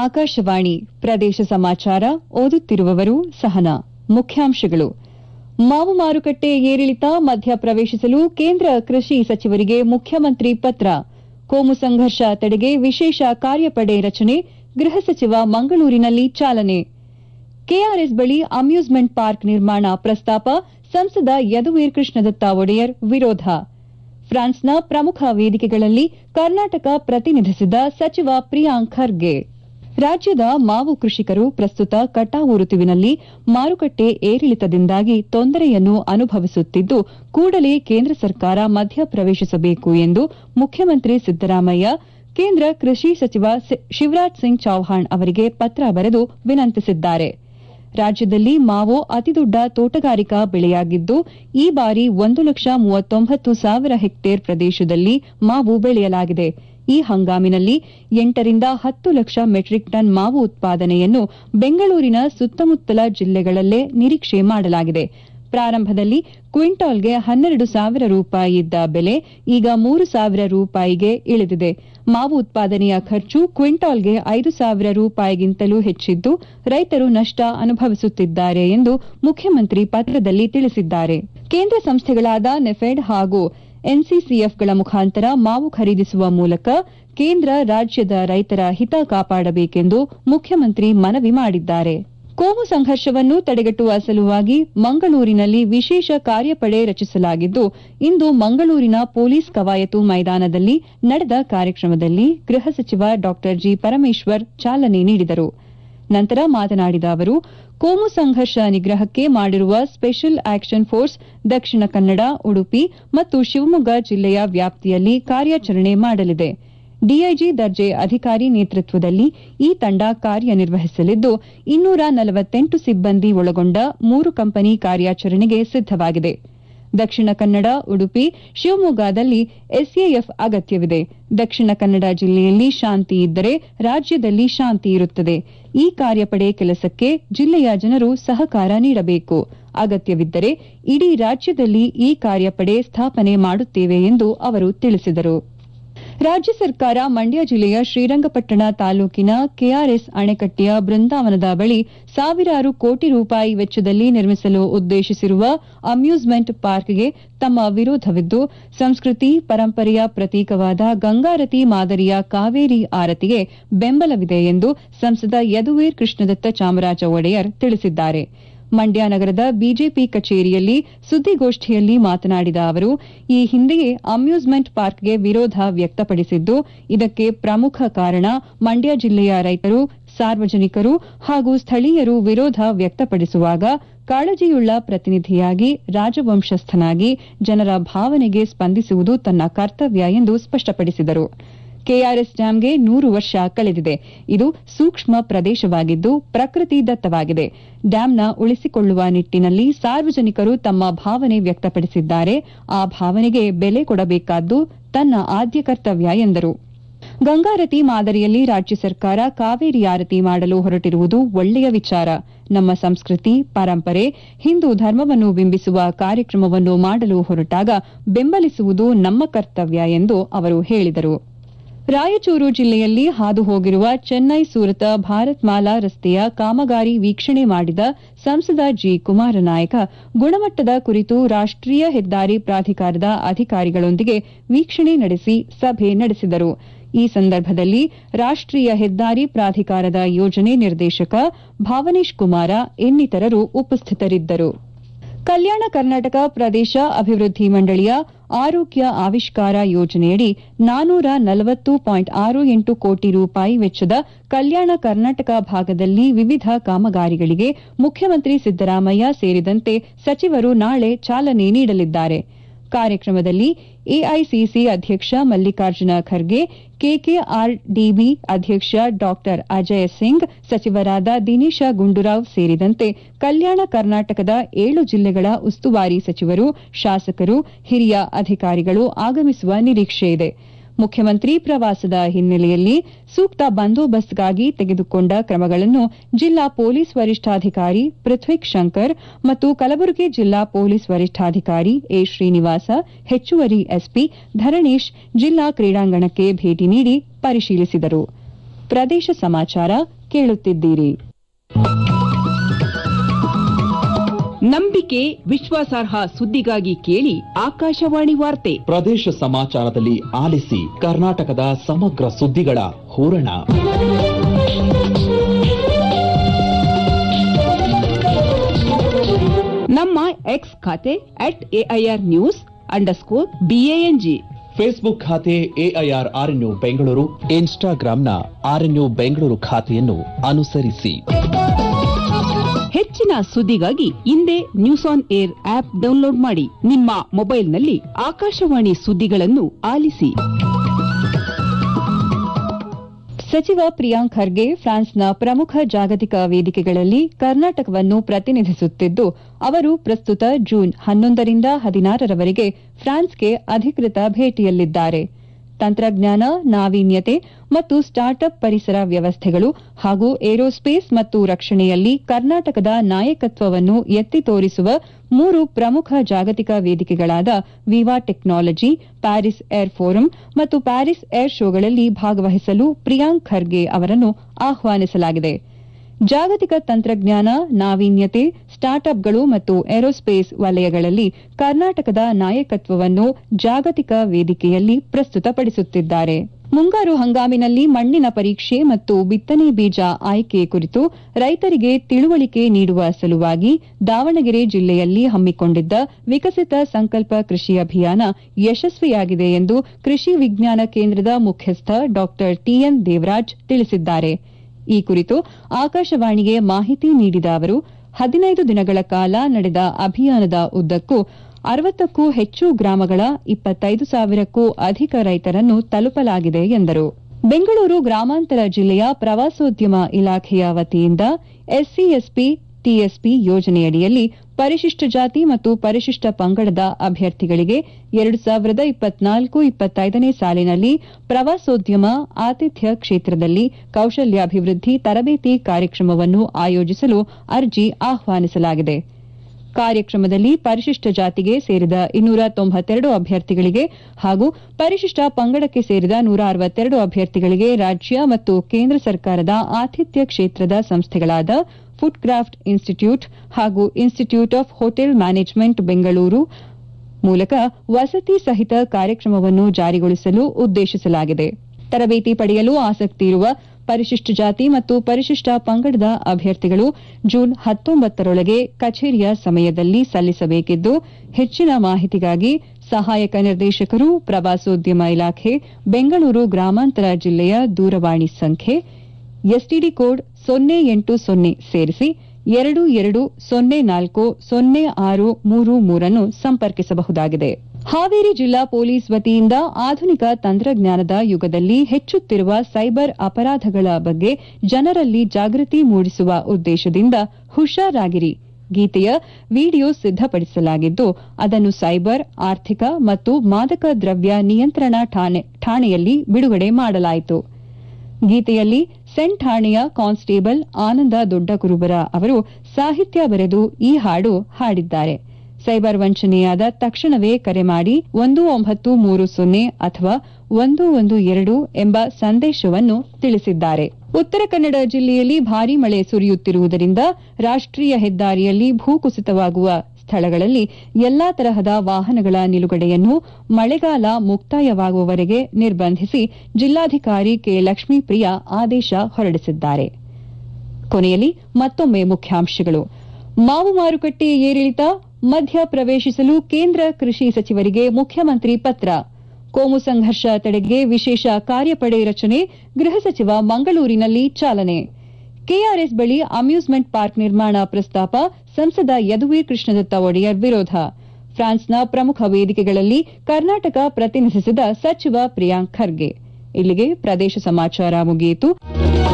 ಆಕಾಶವಾಣಿ ಪ್ರದೇಶ ಸಮಾಚಾರ ಓದುತ್ತಿರುವವರು ಸಹನಾ ಮುಖ್ಯಾಂಶಗಳು ಮಾವು ಮಾರುಕಟ್ಟೆ ಏರಿಳಿತ ಮಧ್ಯ ಪ್ರವೇಶಿಸಲು ಕೇಂದ್ರ ಕೃಷಿ ಸಚಿವರಿಗೆ ಮುಖ್ಯಮಂತ್ರಿ ಪತ್ರ ಕೋಮು ಸಂಘರ್ಷ ತಡೆಗೆ ವಿಶೇಷ ಕಾರ್ಯಪಡೆ ರಚನೆ ಗೃಹ ಸಚಿವ ಮಂಗಳೂರಿನಲ್ಲಿ ಚಾಲನೆ ಕೆಆರ್ಎಸ್ ಬಳಿ ಅಮ್ಯೂಸ್ಮೆಂಟ್ ಪಾರ್ಕ್ ನಿರ್ಮಾಣ ಪ್ರಸ್ತಾಪ ಸಂಸದ ಯದುವೀರ್ ಕೃಷ್ಣದತ್ತ ಒಡೆಯರ್ ವಿರೋಧ ಫ್ರಾನ್ಸ್ನ ಪ್ರಮುಖ ವೇದಿಕೆಗಳಲ್ಲಿ ಕರ್ನಾಟಕ ಪ್ರತಿನಿಧಿಸಿದ ಸಚಿವ ಪ್ರಿಯಾಂಕ್ ಖರ್ಗೆ ರಾಜ್ಯದ ಮಾವು ಕೃಷಿಕರು ಪ್ರಸ್ತುತ ಕಟಾವು ಋತುವಿನಲ್ಲಿ ಮಾರುಕಟ್ಟೆ ಏರಿಳಿತದಿಂದಾಗಿ ತೊಂದರೆಯನ್ನು ಅನುಭವಿಸುತ್ತಿದ್ದು ಕೂಡಲೇ ಕೇಂದ್ರ ಸರ್ಕಾರ ಮಧ್ಯ ಪ್ರವೇಶಿಸಬೇಕು ಎಂದು ಮುಖ್ಯಮಂತ್ರಿ ಸಿದ್ದರಾಮಯ್ಯ ಕೇಂದ್ರ ಕೃಷಿ ಸಚಿವ ಶಿವರಾಜ್ ಸಿಂಗ್ ಚೌಹಾಣ್ ಅವರಿಗೆ ಪತ್ರ ಬರೆದು ವಿನಂತಿಸಿದ್ದಾರೆ ರಾಜ್ಯದಲ್ಲಿ ಮಾವು ಅತಿದೊಡ್ಡ ತೋಟಗಾರಿಕಾ ಬೆಳೆಯಾಗಿದ್ದು ಈ ಬಾರಿ ಒಂದು ಲಕ್ಷ ಮೂವತ್ತೊಂಬತ್ತು ಸಾವಿರ ಹೆಕ್ಟೇರ್ ಪ್ರದೇಶದಲ್ಲಿ ಮಾವು ಬೆಳೆಯಲಾಗಿದೆ ಈ ಹಂಗಾಮಿನಲ್ಲಿ ಎಂಟರಿಂದ ಹತ್ತು ಲಕ್ಷ ಮೆಟ್ರಿಕ್ ಟನ್ ಮಾವು ಉತ್ಪಾದನೆಯನ್ನು ಬೆಂಗಳೂರಿನ ಸುತ್ತಮುತ್ತಲ ಜಿಲ್ಲೆಗಳಲ್ಲೇ ನಿರೀಕ್ಷೆ ಮಾಡಲಾಗಿದೆ ಪ್ರಾರಂಭದಲ್ಲಿ ಕ್ವಿಂಟಾಲ್ಗೆ ಹನ್ನೆರಡು ಸಾವಿರ ರೂಪಾಯಿ ಇದ್ದ ಬೆಲೆ ಈಗ ಮೂರು ಸಾವಿರ ರೂಪಾಯಿಗೆ ಇಳಿದಿದೆ ಮಾವು ಉತ್ಪಾದನೆಯ ಖರ್ಚು ಕ್ವಿಂಟಾಲ್ಗೆ ಐದು ಸಾವಿರ ರೂಪಾಯಿಗಿಂತಲೂ ಹೆಚ್ಚಿದ್ದು ರೈತರು ನಷ್ಟ ಅನುಭವಿಸುತ್ತಿದ್ದಾರೆ ಎಂದು ಮುಖ್ಯಮಂತ್ರಿ ಪತ್ರದಲ್ಲಿ ತಿಳಿಸಿದ್ದಾರೆ ಕೇಂದ್ರ ಸಂಸ್ಥೆಗಳಾದ ನೆಫೆಡ್ ಹಾಗೂ ಎನ್ಸಿಸಿಎಫ್ಗಳ ಮುಖಾಂತರ ಮಾವು ಖರೀದಿಸುವ ಮೂಲಕ ಕೇಂದ್ರ ರಾಜ್ಯದ ರೈತರ ಹಿತ ಕಾಪಾಡಬೇಕೆಂದು ಮುಖ್ಯಮಂತ್ರಿ ಮನವಿ ಮಾಡಿದ್ದಾರೆ ಕೋಮು ಸಂಘರ್ಷವನ್ನು ತಡೆಗಟ್ಟುವ ಸಲುವಾಗಿ ಮಂಗಳೂರಿನಲ್ಲಿ ವಿಶೇಷ ಕಾರ್ಯಪಡೆ ರಚಿಸಲಾಗಿದ್ದು ಇಂದು ಮಂಗಳೂರಿನ ಪೊಲೀಸ್ ಕವಾಯತು ಮೈದಾನದಲ್ಲಿ ನಡೆದ ಕಾರ್ಯಕ್ರಮದಲ್ಲಿ ಗೃಹ ಸಚಿವ ಡಾ ಜಿ ಪರಮೇಶ್ವರ್ ಚಾಲನೆ ನೀಡಿದರು ನಂತರ ಮಾತನಾಡಿದ ಅವರು ಕೋಮು ಸಂಘರ್ಷ ನಿಗ್ರಹಕ್ಕೆ ಮಾಡಿರುವ ಸ್ಪೆಷಲ್ ಆಕ್ಷನ್ ಫೋರ್ಸ್ ದಕ್ಷಿಣ ಕನ್ನಡ ಉಡುಪಿ ಮತ್ತು ಶಿವಮೊಗ್ಗ ಜಿಲ್ಲೆಯ ವ್ಯಾಪ್ತಿಯಲ್ಲಿ ಕಾರ್ಯಾಚರಣೆ ಮಾಡಲಿದೆ ಡಿಐಜಿ ದರ್ಜೆ ಅಧಿಕಾರಿ ನೇತೃತ್ವದಲ್ಲಿ ಈ ತಂಡ ಕಾರ್ಯನಿರ್ವಹಿಸಲಿದ್ದು ಇನ್ನೂರ ನಲವತ್ತೆಂಟು ಸಿಬ್ಬಂದಿ ಒಳಗೊಂಡ ಮೂರು ಕಂಪನಿ ಕಾರ್ಯಾಚರಣೆಗೆ ಸಿದ್ದವಾಗಿದೆ ದಕ್ಷಿಣ ಕನ್ನಡ ಉಡುಪಿ ಶಿವಮೊಗ್ಗದಲ್ಲಿ ಎಸ್ಎಎಫ್ ಅಗತ್ಯವಿದೆ ದಕ್ಷಿಣ ಕನ್ನಡ ಜಿಲ್ಲೆಯಲ್ಲಿ ಶಾಂತಿ ಇದ್ದರೆ ರಾಜ್ಯದಲ್ಲಿ ಶಾಂತಿ ಇರುತ್ತದೆ ಈ ಕಾರ್ಯಪಡೆ ಕೆಲಸಕ್ಕೆ ಜಿಲ್ಲೆಯ ಜನರು ಸಹಕಾರ ನೀಡಬೇಕು ಅಗತ್ಯವಿದ್ದರೆ ಇಡೀ ರಾಜ್ಯದಲ್ಲಿ ಈ ಕಾರ್ಯಪಡೆ ಸ್ಥಾಪನೆ ಮಾಡುತ್ತೇವೆ ಎಂದು ಅವರು ತಿಳಿಸಿದರು ರಾಜ್ಯ ಸರ್ಕಾರ ಮಂಡ್ಯ ಜಿಲ್ಲೆಯ ಶ್ರೀರಂಗಪಟ್ಟಣ ತಾಲೂಕಿನ ಕೆಆರ್ಎಸ್ ಅಣೆಕಟ್ಟೆಯ ಬೃಂದಾವನದ ಬಳಿ ಸಾವಿರಾರು ಕೋಟಿ ರೂಪಾಯಿ ವೆಚ್ಚದಲ್ಲಿ ನಿರ್ಮಿಸಲು ಉದ್ದೇಶಿಸಿರುವ ಅಮ್ಯೂಸ್ಮೆಂಟ್ ಪಾರ್ಕ್ಗೆ ತಮ್ಮ ವಿರೋಧವಿದ್ದು ಸಂಸ್ಕೃತಿ ಪರಂಪರೆಯ ಪ್ರತೀಕವಾದ ಗಂಗಾರತಿ ಮಾದರಿಯ ಕಾವೇರಿ ಆರತಿಗೆ ಬೆಂಬಲವಿದೆ ಎಂದು ಸಂಸದ ಯದುವೀರ್ ಕೃಷ್ಣದತ್ತ ಚಾಮರಾಜ ಒಡೆಯರ್ ತಿಳಿಸಿದ್ದಾರೆ ಮಂಡ್ಯ ನಗರದ ಬಿಜೆಪಿ ಕಚೇರಿಯಲ್ಲಿ ಸುದ್ದಿಗೋಷ್ಠಿಯಲ್ಲಿ ಮಾತನಾಡಿದ ಅವರು ಈ ಹಿಂದೆಯೇ ಅಮ್ಯೂಸ್ಮೆಂಟ್ ಪಾರ್ಕ್ಗೆ ವಿರೋಧ ವ್ಯಕ್ತಪಡಿಸಿದ್ದು ಇದಕ್ಕೆ ಪ್ರಮುಖ ಕಾರಣ ಮಂಡ್ಯ ಜಿಲ್ಲೆಯ ರೈತರು ಸಾರ್ವಜನಿಕರು ಹಾಗೂ ಸ್ಥಳೀಯರು ವಿರೋಧ ವ್ಯಕ್ತಪಡಿಸುವಾಗ ಕಾಳಜಿಯುಳ್ಳ ಪ್ರತಿನಿಧಿಯಾಗಿ ರಾಜವಂಶಸ್ಥನಾಗಿ ಜನರ ಭಾವನೆಗೆ ಸ್ಪಂದಿಸುವುದು ತನ್ನ ಕರ್ತವ್ಯ ಎಂದು ಸ್ಪಷ್ಟಪಡಿಸಿದರು ಕೆಆರ್ಎಸ್ ಡ್ಯಾಂಗೆ ನೂರು ವರ್ಷ ಕಳೆದಿದೆ ಇದು ಸೂಕ್ಷ್ಮ ಪ್ರದೇಶವಾಗಿದ್ದು ಪ್ರಕೃತಿ ದತ್ತವಾಗಿದೆ ಡ್ಯಾಂನ ಉಳಿಸಿಕೊಳ್ಳುವ ನಿಟ್ಟಿನಲ್ಲಿ ಸಾರ್ವಜನಿಕರು ತಮ್ಮ ಭಾವನೆ ವ್ಯಕ್ತಪಡಿಸಿದ್ದಾರೆ ಆ ಭಾವನೆಗೆ ಬೆಲೆ ಕೊಡಬೇಕಾದ್ದು ತನ್ನ ಆದ್ಯ ಕರ್ತವ್ಯ ಎಂದರು ಗಂಗಾರತಿ ಮಾದರಿಯಲ್ಲಿ ರಾಜ್ಯ ಸರ್ಕಾರ ಕಾವೇರಿ ಆರತಿ ಮಾಡಲು ಹೊರಟಿರುವುದು ಒಳ್ಳೆಯ ವಿಚಾರ ನಮ್ಮ ಸಂಸ್ಕೃತಿ ಪರಂಪರೆ ಹಿಂದೂ ಧರ್ಮವನ್ನು ಬಿಂಬಿಸುವ ಕಾರ್ಯಕ್ರಮವನ್ನು ಮಾಡಲು ಹೊರಟಾಗ ಬೆಂಬಲಿಸುವುದು ನಮ್ಮ ಕರ್ತವ್ಯ ಎಂದು ಅವರು ಹೇಳಿದರು ರಾಯಚೂರು ಜಿಲ್ಲೆಯಲ್ಲಿ ಹಾದು ಹೋಗಿರುವ ಚೆನ್ನೈ ಸೂರತ ಭಾರತ್ ಮಾಲಾ ರಸ್ತೆಯ ಕಾಮಗಾರಿ ವೀಕ್ಷಣೆ ಮಾಡಿದ ಸಂಸದ ಜಿ ಕುಮಾರನಾಯಕ ಗುಣಮಟ್ಟದ ಕುರಿತು ರಾಷ್ಟೀಯ ಹೆದ್ದಾರಿ ಪ್ರಾಧಿಕಾರದ ಅಧಿಕಾರಿಗಳೊಂದಿಗೆ ವೀಕ್ಷಣೆ ನಡೆಸಿ ಸಭೆ ನಡೆಸಿದರು ಈ ಸಂದರ್ಭದಲ್ಲಿ ರಾಷ್ಟೀಯ ಹೆದ್ದಾರಿ ಪ್ರಾಧಿಕಾರದ ಯೋಜನೆ ನಿರ್ದೇಶಕ ಭಾವನೇಶ್ ಕುಮಾರ ಇನ್ನಿತರರು ಉಪಸ್ಥಿತರಿದ್ದರು ಕಲ್ಯಾಣ ಕರ್ನಾಟಕ ಪ್ರದೇಶ ಅಭಿವೃದ್ಧಿ ಮಂಡಳಿಯ ಆರೋಗ್ಯ ಆವಿಷ್ಕಾರ ಯೋಜನೆಯಡಿ ನಾನೂರ ನಲವತ್ತು ಪಾಯಿಂಟ್ ಆರು ಎಂಟು ಕೋಟಿ ರೂಪಾಯಿ ವೆಚ್ಚದ ಕಲ್ಯಾಣ ಕರ್ನಾಟಕ ಭಾಗದಲ್ಲಿ ವಿವಿಧ ಕಾಮಗಾರಿಗಳಿಗೆ ಮುಖ್ಯಮಂತ್ರಿ ಸಿದ್ದರಾಮಯ್ಯ ಸೇರಿದಂತೆ ಸಚಿವರು ನಾಳೆ ಚಾಲನೆ ನೀಡಲಿದ್ದಾರೆ ಕಾರ್ಯಕ್ರಮದಲ್ಲಿ ಎಐಸಿಸಿ ಅಧ್ಯಕ್ಷ ಮಲ್ಲಿಕಾರ್ಜುನ ಖರ್ಗೆ ಕೆಕೆಆರ್ಡಿಬಿ ಅಧ್ಯಕ್ಷ ಡಾ ಅಜಯ್ ಸಿಂಗ್ ಸಚಿವರಾದ ದಿನೇಶ ಗುಂಡೂರಾವ್ ಸೇರಿದಂತೆ ಕಲ್ಯಾಣ ಕರ್ನಾಟಕದ ಏಳು ಜಿಲ್ಲೆಗಳ ಉಸ್ತುವಾರಿ ಸಚಿವರು ಶಾಸಕರು ಹಿರಿಯ ಅಧಿಕಾರಿಗಳು ಆಗಮಿಸುವ ನಿರೀಕ್ಷೆಯಿದೆ ಮುಖ್ಯಮಂತ್ರಿ ಪ್ರವಾಸದ ಹಿನ್ನೆಲೆಯಲ್ಲಿ ಸೂಕ್ತ ಬಂದೋಬಸ್ತ್ಗಾಗಿ ತೆಗೆದುಕೊಂಡ ಕ್ರಮಗಳನ್ನು ಜಿಲ್ಲಾ ಪೊಲೀಸ್ ವರಿಷ್ಠಾಧಿಕಾರಿ ಪೃಥ್ವಿಕ್ ಶಂಕರ್ ಮತ್ತು ಕಲಬುರಗಿ ಜಿಲ್ಲಾ ಪೊಲೀಸ್ ವರಿಷ್ಠಾಧಿಕಾರಿ ಎ ಶ್ರೀನಿವಾಸ ಹೆಚ್ಚುವರಿ ಎಸ್ಪಿ ಧರಣೇಶ್ ಜಿಲ್ಲಾ ಕ್ರೀಡಾಂಗಣಕ್ಕೆ ಭೇಟಿ ನೀಡಿ ಪರಿಶೀಲಿಸಿದರು ಪ್ರದೇಶ ಸಮಾಚಾರ ಕೇಳುತ್ತಿದ್ದೀರಿ ನಂಬಿಕೆ ವಿಶ್ವಾಸಾರ್ಹ ಸುದ್ದಿಗಾಗಿ ಕೇಳಿ ಆಕಾಶವಾಣಿ ವಾರ್ತೆ ಪ್ರದೇಶ ಸಮಾಚಾರದಲ್ಲಿ ಆಲಿಸಿ ಕರ್ನಾಟಕದ ಸಮಗ್ರ ಸುದ್ದಿಗಳ ಹೂರಣ ನಮ್ಮ ಎಕ್ಸ್ ಖಾತೆ at AIR news underscore B A N G Facebook ಖಾತೆ ಎಐಆರ್ ಆರ್ಎನ್ಯು ಬೆಂಗಳೂರು ಇನ್ಸ್ಟಾಗ್ರಾಂನ ಆರ್ಎನ್ಯು ಬೆಂಗಳೂರು ಖಾತೆಯನ್ನು ಅನುಸರಿಸಿ ಹೆಚ್ಚಿನ ಸುದ್ದಿಗಾಗಿ ಹಿಂದೆ news on air app download ಮಾಡಿ ನಿಮ್ಮ ಮೊಬೈಲ್ನಲ್ಲಿ ಆಕಾಶವಾಣಿ ಸುದ್ದಿಗಳನ್ನು ಆಲಿಸಿ ಸಚಿವ ಪ್ರಿಯಾಂಕ್ ಖರ್ಗೆ ಫ್ರಾನ್ಸ್ನ ಪ್ರಮುಖ ಜಾಗತಿಕ ವೇದಿಕೆಗಳಲ್ಲಿ ಕರ್ನಾಟಕವನ್ನು ಪ್ರತಿನಿಧಿಸುತ್ತಿದ್ದು ಅವರು ಪ್ರಸ್ತುತ ಜೂನ್ ಹನ್ನೊಂದರಿಂದ ಹದಿನಾರರವರೆಗೆ ಫ್ರಾನ್ಸ್ಗೆ ಅಧಿಕೃತ ಭೇಟಿಯಲ್ಲಿದ್ದಾರೆ ತಂತ್ರಜ್ಞಾನ ನಾವೀನ್ಯತೆ ಮತ್ತು ಸ್ಟಾರ್ಟ್ಅಪ್ ಪರಿಸರ ವ್ಯವಸ್ಥೆಗಳು ಹಾಗೂ ಏರೋಸ್ಪೇಸ್ ಮತ್ತು ರಕ್ಷಣೆಯಲ್ಲಿ ಕರ್ನಾಟಕದ ನಾಯಕತ್ವವನ್ನು ಎತ್ತಿ ತೋರಿಸುವ ಮೂರು ಪ್ರಮುಖ ಜಾಗತಿಕ ವೇದಿಕೆಗಳಾದ viva technology Paris air forum ಮತ್ತು ಪ್ಯಾರಿಸ್ ಏರ್ ಶೋಗಳಲ್ಲಿ ಭಾಗವಹಿಸಲು ಪ್ರಿಯಾಂಕ್ ಖರ್ಗೆ ಅವರನ್ನು ಆಹ್ವಾನಿಸಲಾಗಿದೆ ಜಾಗತಿಕ ತಂತ್ರಜ್ಞಾನ ನಾವೀನ್ಯತೆ ಸ್ಟಾರ್ಟ್ಅಪ್ಗಳು ಮತ್ತು ಏರೋಸ್ಪೇಸ್ ವಲಯಗಳಲ್ಲಿ ಕರ್ನಾಟಕದ ನಾಯಕತ್ವವನ್ನು ಜಾಗತಿಕ ವೇದಿಕೆಯಲ್ಲಿ ಪ್ರಸ್ತುತಪಡಿಸುತ್ತಿದ್ದಾರೆ ಮುಂಗಾರು ಹಂಗಾಮಿನಲ್ಲಿ ಮಣ್ಣಿನ ಪರೀಕ್ಷೆ ಮತ್ತು ಬಿತ್ತನೆ ಬೀಜ ಆಯ್ಕೆ ಕುರಿತು ರೈತರಿಗೆ ತಿಳುವಳಿಕೆ ನೀಡುವ ಸಲುವಾಗಿ ದಾವಣಗೆರೆ ಜಿಲ್ಲೆಯಲ್ಲಿ ಹಮ್ಮಿಕೊಂಡಿದ್ದ ವಿಕಸಿತ ಸಂಕಲ್ಪ ಕೃಷಿ ಅಭಿಯಾನ ಯಶಸ್ವಿಯಾಗಿದೆ ಎಂದು ಕೃಷಿ ವಿಜ್ಞಾನ ಕೇಂದ್ರದ ಮುಖ್ಯಸ್ಥ ಡಾ ಟಿಎನ್ ದೇವರಾಜ್ ತಿಳಿಸಿದ್ದಾರೆ ಈ ಕುರಿತು ಆಕಾಶವಾಣಿಗೆ ಮಾಹಿತಿ ನೀಡಿದ ಅವರು ಹದಿನೈದು ದಿನಗಳ ಕಾಲ ನಡೆದ ಅಭಿಯಾನದ ಉದ್ದಕ್ಕೂ ಅರವತ್ತಕ್ಕೂ ಹೆಚ್ಚು ಗ್ರಾಮಗಳ ಇಪ್ಪತ್ತೈದು ಸಾವಿರಕ್ಕೂ ಅಧಿಕ ರೈತರನ್ನು ತಲುಪಲಾಗಿದೆ ಎಂದರು ಬೆಂಗಳೂರು ಗ್ರಾಮಾಂತರ ಜಿಲ್ಲೆಯ ಪ್ರವಾಸೋದ್ಯಮ ಇಲಾಖೆಯ ವತಿಯಿಂದ ಎಸ್ಸಿಎಸ್ಪಿ ಟಿಎಸ್ಪಿ ಯೋಜನೆಯಡಿಯಲ್ಲಿ ಪರಿಶಿಷ್ಟ ಜಾತಿ ಮತ್ತು ಪರಿಶಿಷ್ಟ ಪಂಗಡದ ಅಭ್ಯರ್ಥಿಗಳಿಗೆ ಎರಡು ಸಾವಿರದ ಇಪ್ಪತ್ನಾಲ್ಕು ಇಪ್ಪತ್ತೈದನೇ ಸಾಲಿನಲ್ಲಿ ಪ್ರವಾಸೋದ್ಯಮ ಆತಿಥ್ಯ ಕ್ಷೇತ್ರದಲ್ಲಿ ಕೌಶಲ್ಯಾಭಿವೃದ್ಧಿ ತರಬೇತಿ ಕಾರ್ಯಕ್ರಮವನ್ನು ಆಯೋಜಿಸಲು ಅರ್ಜಿ ಆಹ್ವಾನಿಸಲಾಗಿದೆ ಕಾರ್ಯಕ್ರಮದಲ್ಲಿ ಪರಿಶಿಷ್ಟ ಜಾತಿಗೆ ಸೇರಿದ ಇನ್ನೂರ ತೊಂಬತ್ತೆರಡು ಅಭ್ಯರ್ಥಿಗಳಿಗೆ ಹಾಗೂ ಪರಿಶಿಷ್ಟ ಪಂಗಡಕ್ಕೆ ಸೇರಿದ ನೂರ ಅರವತ್ತೆರಡು ಅಭ್ಯರ್ಥಿಗಳಿಗೆ ರಾಜ್ಯ ಮತ್ತು ಕೇಂದ್ರ ಸರ್ಕಾರದ ಆತಿಥ್ಯ ಕ್ಷೇತ್ರದ ಸಂಸ್ಥೆಗಳಾದ ಫುಡ್ ಕ್ರಾಫ್ಟ್ ಇನ್ಸ್ಟಿಟ್ಯೂಟ್ ಹಾಗೂ institute of hotel management Bengaluru ಮೂಲಕ ವಸತಿ ಸಹಿತ ಕಾರ್ಯಕ್ರಮವನ್ನು ಜಾರಿಗೊಳಿಸಲು ಉದ್ದೇಶಿಸಲಾಗಿದೆ ತರಬೇತಿ ಪಡೆಯಲು ಆಸಕ್ತಿ ಇರುವ ಪರಿಶಿಷ್ಟ ಜಾತಿ ಮತ್ತು ಪರಿಶಿಷ್ಟ ಪಂಗಡದ ಅಭ್ಯರ್ಥಿಗಳು ಜೂನ್ ಹತ್ತೊಂಬತ್ತರೊಳಗೆ ಕಚೇರಿಯ ಸಮಯದಲ್ಲಿ ಸಲ್ಲಿಸಬೇಕಿದ್ದು ಹೆಚ್ಚಿನ ಮಾಹಿತಿಗಾಗಿ ಸಹಾಯಕ ನಿರ್ದೇಶಕರು ಪ್ರವಾಸೋದ್ಯಮ ಇಲಾಖೆ ಬೆಂಗಳೂರು ಗ್ರಾಮಾಂತರ ಜಿಲ್ಲೆಯ ದೂರವಾಣಿ ಸಂಖ್ಯೆ ಎಸ್ಟಿಡಿ ಕೋಡ್ ಸೊನ್ನೆ ಎಂಟು ಸೊನ್ನೆ ಸೇರಿಸಿ ಎರಡು ಎರಡು ಸೊನ್ನೆ ನಾಲ್ಕು ಸೊನ್ನೆ ಆರು ಮೂರು ಮೂರನ್ನು ಸಂಪರ್ಕಿಸಬಹುದಾಗಿದೆ ಹಾವೇರಿ ಜಿಲ್ಲಾ ಪೊಲೀಸ್ ವತಿಯಿಂದ ಆಧುನಿಕ ತಂತ್ರಜ್ಞಾನದ ಯುಗದಲ್ಲಿ ಹೆಚ್ಚುತ್ತಿರುವ ಸೈಬರ್ ಅಪರಾಧಗಳ ಬಗ್ಗೆ ಜನರಲ್ಲಿ ಜಾಗೃತಿ ಮೂಡಿಸುವ ಉದ್ದೇಶದಿಂದ ಹುಷಾರಾಗಿರಿ ಗೀತೆಯ ವಿಡಿಯೋ ಸಿದ್ದಪಡಿಸಲಾಗಿದ್ದು ಅದನ್ನು ಸೈಬರ್ ಆರ್ಥಿಕ ಮತ್ತು ಮಾದಕ ದ್ರವ್ಯ ನಿಯಂತ್ರಣ ಠಾಣೆಯಲ್ಲಿ ಬಿಡುಗಡೆ ಮಾಡಲಾಯಿತು ಗೀತೆಯಲ್ಲಿ ಸೆಂಟ್ ಠಾಣೆಯ ಕಾನ್ಸ್ಟೇಬಲ್ ಆನಂದ ದೊಡ್ಡಗುರುಬರ ಅವರು ಸಾಹಿತ್ಯ ಬರೆದು ಈ ಹಾಡು ಹಾಡಿದ್ದಾರೆ ಸೈಬರ್ ವಂಚನೆಯಾದ ತಕ್ಷಣವೇ ಕರೆ ಮಾಡಿ ಒಂದು ಒಂಬತ್ತು ಮೂರು ಸೊನ್ನೆ ಅಥವಾ ಒಂದು ಒಂದು ಎರಡು ಎಂಬ ಸಂದೇಶವನ್ನು ತಿಳಿಸಿದ್ದಾರೆ ಉತ್ತರ ಕನ್ನಡ ಜಿಲ್ಲೆಯಲ್ಲಿ ಭಾರೀ ಮಳೆ ಸುರಿಯುತ್ತಿರುವುದರಿಂದ ರಾಷ್ಟೀಯ ಹೆದ್ದಾರಿಯಲ್ಲಿ ಭೂಕುಸಿತವಾಗುವ ಸ್ಥಳಗಳಲ್ಲಿ ಎಲ್ಲಾ ತರಹದ ವಾಹನಗಳ ನಿಲುಗಡೆಯನ್ನು ಮಳೆಗಾಲ ಮುಕ್ತಾಯವಾಗುವವರೆಗೆ ನಿರ್ಬಂಧಿಸಿ ಜಿಲ್ಲಾಧಿಕಾರಿ ಕೆ ಲಕ್ಷ್ಮೀಪ್ರಿಯ ಆದೇಶ ಹೊರಡಿಸಿದ್ದಾರೆ ಕೊನೆಯಲ್ಲಿ ಮತ್ತೊಮ್ಮೆ ಮುಖ್ಯಾಂಶಗಳು ಮಾವು ಮಾರುಕಟ್ಟೆ ಏರಿಳಿತ ಮಧ್ಯ ಪ್ರವೇಶಿಸಲು ಕೇಂದ್ರ ಕೃಷಿ ಸಚಿವರಿಗೆ ಮುಖ್ಯಮಂತ್ರಿ ಪತ್ರ ಕೋಮು ಸಂಘರ್ಷ ತಡೆಗೆ ವಿಶೇಷ ಕಾರ್ಯಪಡೆ ರಚನೆ ಗೃಹ ಸಚಿವ ಮಂಗಳೂರಿನಲ್ಲಿ ಚಾಲನೆ ಕೆಆರ್ಎಸ್ ಬಳಿ ಅಮ್ಯೂಸ್ಮೆಂಟ್ ಪಾರ್ಕ್ ನಿರ್ಮಾಣ ಪ್ರಸ್ತಾಪ ಸಂಸದ ಯದುವೀರ್ ಕೃಷ್ಣದತ್ತ ಒಡೆಯರ್ ವಿರೋಧ ಫ್ರಾನ್ಸ್ನ ಪ್ರಮುಖ ವೇದಿಕೆಗಳಲ್ಲಿ ಕರ್ನಾಟಕ ಪ್ರತಿನಿಧಿಸಿದ ಸಚಿವ ಪ್ರಿಯಾಂಕ್ ಖರ್ಗೆ ಇಲ್ಲಿಗೆ ಪ್ರದೇಶ ಸಮಾಚಾರ ಮುಗಿಯಿತು